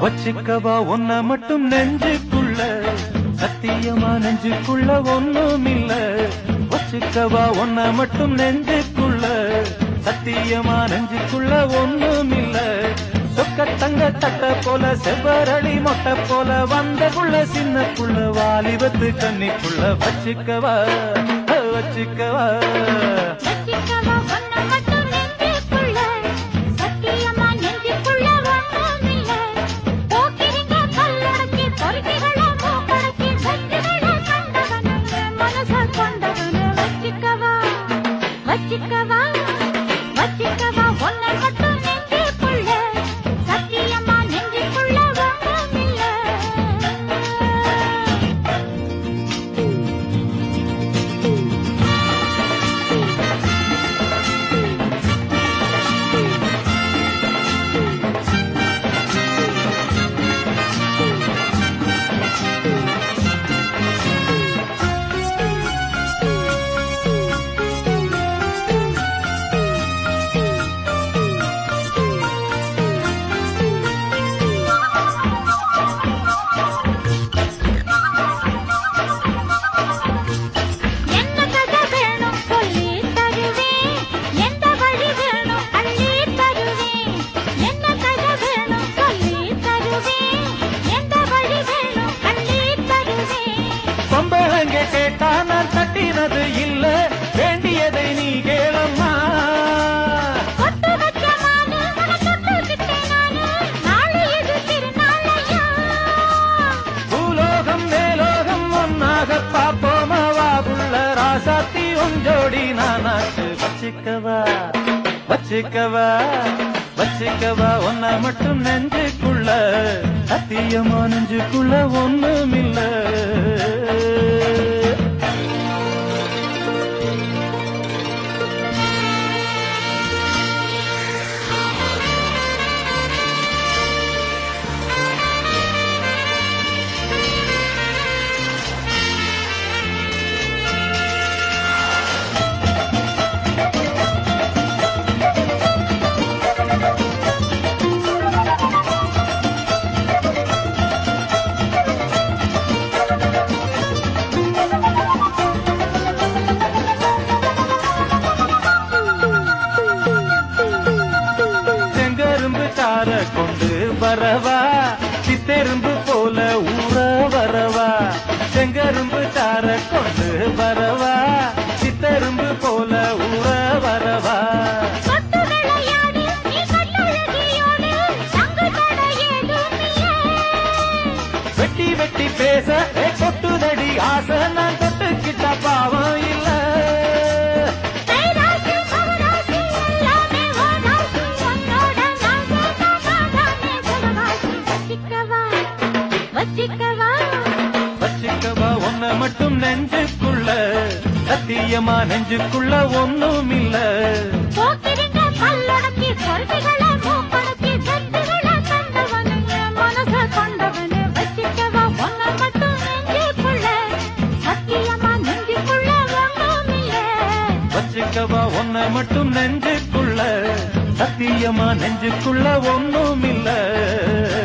வச்சுக்கவா ஒன்ன மட்டும் நெஞ்சுக்குள்ள சத்தியமா நெஞ்சுக்குள்ள ஒண்ணும் இல்ல வச்சுக்கவா ஒன்ன மட்டும் நெஞ்சுக்குள்ள சத்தியமா நெஞ்சுக்குள்ள ஒண்ணும் இல்ல சொக்க தங்க தட்ட போல செவ்வரளி மொட்டை போல வந்த புள்ள சின்ன புள்ள வாலிபத்து கன்னிக்குள்ள வச்சுக்கவா வச்சுக்கவா வச்சிக்கவா ஒன்ன மட்டும் நெஞ்சுக்குள்ள சத்தியமா நெஞ்சுக்குள்ள ஒண்ணுமில்ல போக்கிரிங்க கல்லடக்கி பொறுக்கிகள மூக்கடக்கி வெற்றிகள கண்டவனு மனச கொண்டவனு வச்சிக்கவா வச்சிக்கவா வச்சிக்கவா ஒன்ன மட்டும் நெஞ்சுக்குள்ள சத்தியமா நெஞ்சுக்குள்ள ஒண்ணுமில்ல என்ன கதை வேணும் சொல்லி தருவேன் எந்த வழி வேணும் அள்ளி தருவேன் என்ன கதை வேணும் சொல்லி தருவேன் எந்த வழி வேணும் அள்ளி தருவேன் பொம்பளங்க கேட்டா நான் தட்டினது இல்ல வேண்டியதை நீ கேளம்மா கொட்டு வச்ச மானு உன தொட்டுக்கிட்டேன் நானு நாளை இது திருநாளையா பூலோகம் மேலோகம் ஒன்னாக பாப்போமா வா புள்ள ராசாத்தி உஞ்சோடி நானாச்சு வச்சுக்கவா வச்சுக்கவா வச்சுக்கவா ஒன்ன மட்டும் நெஞ்சுக்குள்ள சத்தியமா நெஞ்சுக்குள்ள ஒண்ணுமில்ல செங்கரும்பு சார கொண்டு வரவா சித்தெரும்பு போல ஊற வரவா செங்கரும்பு சார கொண்டு வரவா சித்தெரும்பு போல ஊற வரவா கொட்டு விளையாடு நீ கல்லழகியோடு தங்கு தடை ஏதும் இல்லை வெட்டி வெட்டி பேச ஏ கொட்டுதடி ஆசை நான் தொட்டுக்கிட்ட பாவம் இல்ல கைராசி மகராசி எல்லாமே ஓராசி உன்னோட நாசே நானாதானே சுகவாசி வச்சிக்கவா வச்சிக்கவா வச்சுக்கவா ஒன்ன மட்டும் நெஞ்சுக்குள்ள சத்தியமா நெஞ்சுக்குள்ள ஒண்ணும் இல்ல போக்கிரிங்க கல்லடக்கி பொறுமைகளை மூக்கடக்கி வெற்றிகளை கண்டவனுங்க மனச கொண்டவனு வச்சிக்கவா ஒன்ன மட்டும் நெஞ்சுக்குள்ள சத்தியமா நெஞ்சுக்குள்ள ஒண்ணுமில்ல வச்சுக்கவா ஒன்ன மட்டும் நெஞ்சுக்குள்ள சத்தியமா நெஞ்சுக்குள்ள ஒண்ணும் இல்ல